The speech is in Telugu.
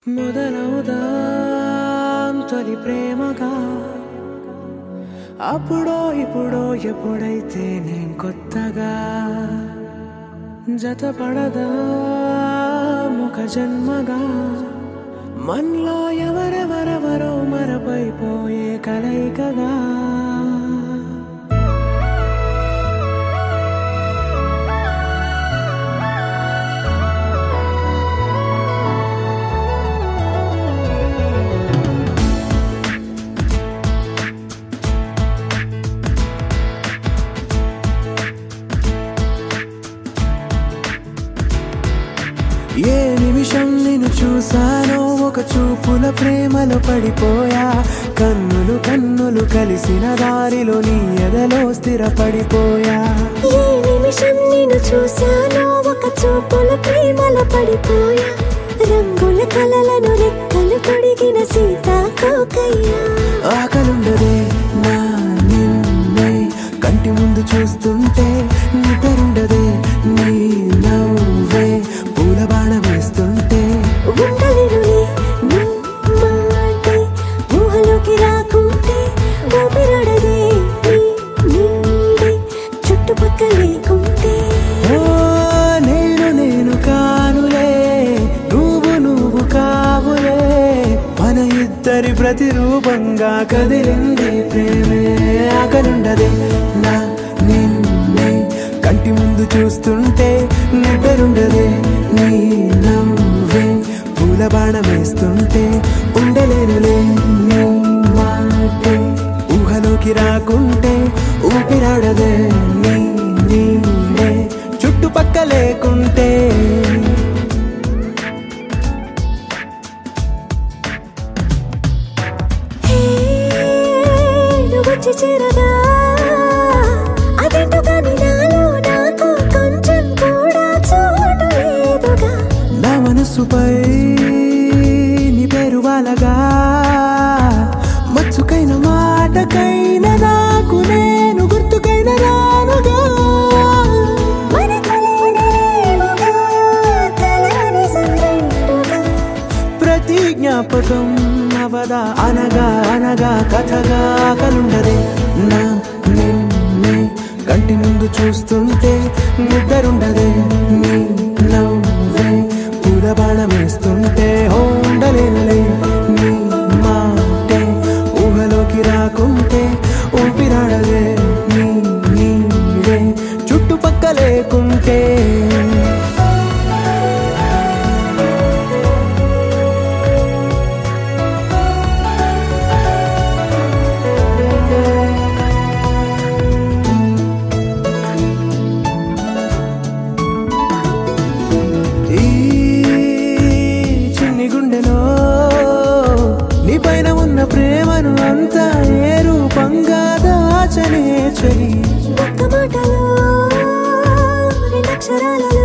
మొదలవుదాం తొలి ప్రేమగా అప్పుడో ఇప్పుడో ఎప్పుడైతే నేను కొత్తగా జతపడదా ఒక జన్మగా మనలో ఎవరెవరెవరో మరపైపోయే కలయికగా ఏ నిమిషం నిన్ను చూసానో ఒక చూపుల ప్రేమలో పడిపోయా కన్నులు కన్నులు కలిసిన దారిలో నీ ఎదలో స్థిరపడిపోయా ఏ నిమిషం నేను చూశానో ఒక చూపుల ప్రేమల పడిపోయా రంగుల కలలను రెక్కలు తొడిగిన సీతాకోకయ్యా ఆకలుండదే నా నిన్నే కంటి ముందు చూస్తుంటే నిద్రుండదే నీ నవ్వే పూల బాణ వేస్తుంటే ఉండలేనులే నీ మాటే ఊహలోకి రాకుంటే ఊపిరాడదే నీ నీడే చుట్టుపక్కల లేకుంటే ఓ నేను నేను కానులే నువ్వు నువ్వు కావులే మన ఇద్దరి ప్రతిరూపంగా కదిలింది ప్రేమే ఆకలుండదే నా నిన్నే కంటి ముందు చూస్తుంటే నిద్రుండదే నీ నవ్వే పూల బాణం వేస్తుంటే ఉండలేనులే నీ మాటే ఊహలోకి రాకుంటే ఊపిరాడదే నీ నీడే చుట్టుపక్క లేకుంటే హే, నువ్వు వచ్చి చేరగా అదేంటో కానీ నాలో నాకు కొంచెం కూడా చోటు లేదుగా నా మనసుపై నీ పేరు వాలగా మచ్చుకైన మాటకైన నాకు నేను గుర్తుకైన రానుగా మనకులేనివేవుగా, కలని సంరెండుగా. ప్రతి జ్ఞాపకం అవదా అనగా అనగా కథగా కలుండదే నా నిన్నే కంటి ముందు చూస్తుంటే నిద్రుండదే నీ నవ్వే పూల బాణం వేస్తుంటే ఉండలేనులే నీ మాటే ఊహలోకి రాకుంటే ఊపిరాడదే నీ నీడే చుట్టుపక్క లేకుంటే ఈ చిన్ని గుండెలో నీ పైన ఉన్న ప్రేమను అంతా ఏ రూపంగా దాచనే చలి ఒక్క మాటలో రెండక్షరాలలో